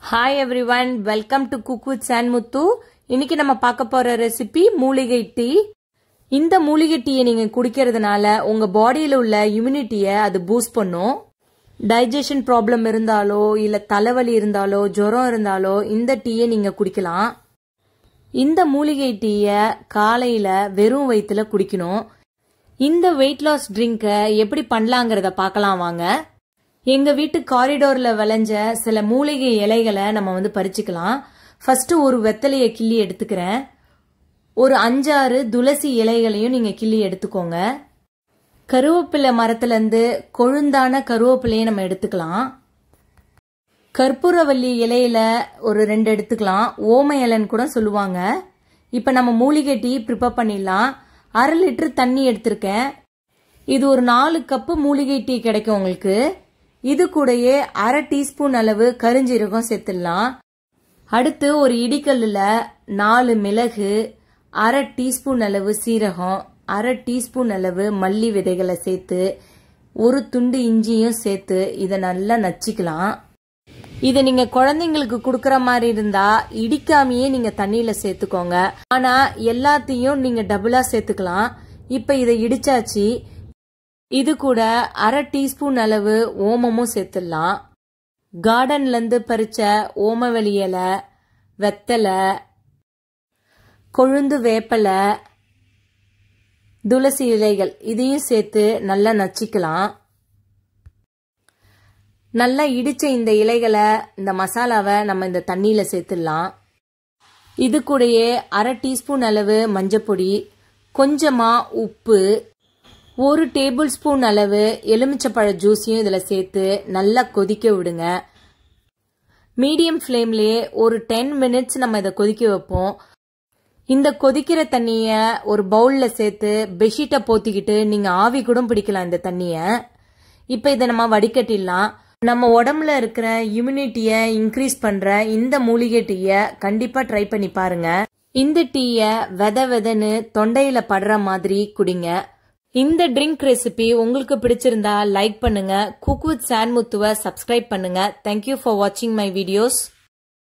hi everyone welcome to cook with Muthu இன்னைக்கு நம்ம பார்க்க போற ரெசிபி மூலிகை டீ இந்த மூலிகை டீயை நீங்க குடிக்கிறதுனால உங்க பாடியில உள்ள இம்யூனிட்டியை அது பூஸ்ட் பண்ணும் டைஜஷன் ப்ராப்ளம் இருந்தாலோ இல்ல தலைவலி இருந்தாலோ ஜுரம் இருந்தாலோ இந்த டீயை நீங்க குடிக்கலாம் இந்த மூலிகை டீயை காலையில வெறும் வயிற்றுல குடிக்கணும் இந்த வெயிட் லாஸ் ட்ரிங்கை எப்படி பண்ணலாங்கிறத பார்க்கலாம் வாங்க எங்க வீட்டு காரிடோர்ல விளைஞ்ச சில மூலிகை இலைகளை நம்ம வந்து பறிச்சுக்கலாம் ஃபர்ஸ்ட் ஒரு வெத்தலையை கிள்ளி எடுத்துக்கிறேன் ஒரு அஞ்சாறு துளசி இலைகளையும் நீங்க கிள்ளி எடுத்துக்கோங்க கருவேப்பிலை மரத்துல இருந்து கொழுந்தான கருவேப்பிலையை நம்ம எடுத்துக்கலாம் கற்பூரவல்லி இலையில ஒரு ரெண்டு எடுத்துக்கலாம் ஓம இலைன்னு கூட சொல்லுவாங்க இப்ப நம்ம மூலிகை டீ ப்ரிப்பேர் பண்ணிடலாம் அரை லிட்டர் தண்ணி எடுத்திருக்கேன் இது ஒரு நாலு கப்பு மூலிகை டீ கிடைக்கும் உங்களுக்கு இது கூடயே அரை டீஸ்பூன் அளவு கரிஞ்சீரகம் சேர்த்துடலாம் அடுத்து ஒரு இடிக்கல்லில் நாலு மிளகு அரை டீஸ்பூன் அளவு சீரகம் அரை டீஸ்பூன் அளவு மல்லி விதைகளை சேர்த்து ஒரு துண்டு இஞ்சியும் சேர்த்து இதை நல்லா நச்சிக்கலாம் இதை நீங்க குழந்தைங்களுக்கு கொடுக்கற மாதிரி இருந்தா இடிக்காமையே நீங்க தண்ணியில சேர்த்துக்கோங்க ஆனா எல்லாத்தையும் நீங்க டபுளா சேர்த்துக்கலாம் இப்ப இதை இடிச்சாச்சு இது கூட அரை டீஸ்பூன் அளவு ஓமமும் சேர்த்துடலாம் கார்டன்ல இருந்து பறிச்ச ஓமவெளி இலை வெத்தலை கொழுந்து வேப்பலை துளசி இலைகள் இதையும் சேர்த்து நல்லா நச்சிக்கலாம் நல்லா இடிச்ச இந்த இலைகளை இந்த மசாலாவை நம்ம இந்த தண்ணியில சேர்த்துடலாம் இது கூடயே அரை டீஸ்பூன் அளவு மஞ்சப்பொடி கொஞ்சமா உப்பு ஒரு டேபிள் ஸ்பூன் அளவு எலுமிச்சப்பழ ஜூஸையும் இதில் சேர்த்து நல்லா கொதிக்க விடுங்க மீடியம் ஃப்ளேம்லேயே ஒரு டென் மினிட்ஸ் நம்ம இதை கொதிக்க வைப்போம் இந்த கொதிக்கிற தண்ணிய ஒரு பவுல்ல சேர்த்து பெட்ஷீட்டை போத்திக்கிட்டு நீங்க ஆவி கூட பிடிக்கலாம் இந்த தண்ணிய இப்ப இதை நம்ம வடிகட்டிடலாம் நம்ம உடம்புல இருக்கிற இம்யூனிட்டியை இன்க்ரீஸ் பண்ற இந்த மூலிகை டீயை கண்டிப்பா ட்ரை பண்ணி பாருங்க இந்த டீயை வெத வெதன்னு தொண்டையில படுற மாதிரி குடிங்க இந்த ட்ரிங்க் ரெசிபி உங்களுக்கு பிடிச்சிருந்தா லைக் பண்ணுங்க குக் வித் சான்முத்துவை சப்ஸ்கிரைப் பண்ணுங்க தேங்க்யூ ஃபார் வாட்சிங் மை வீடியோஸ்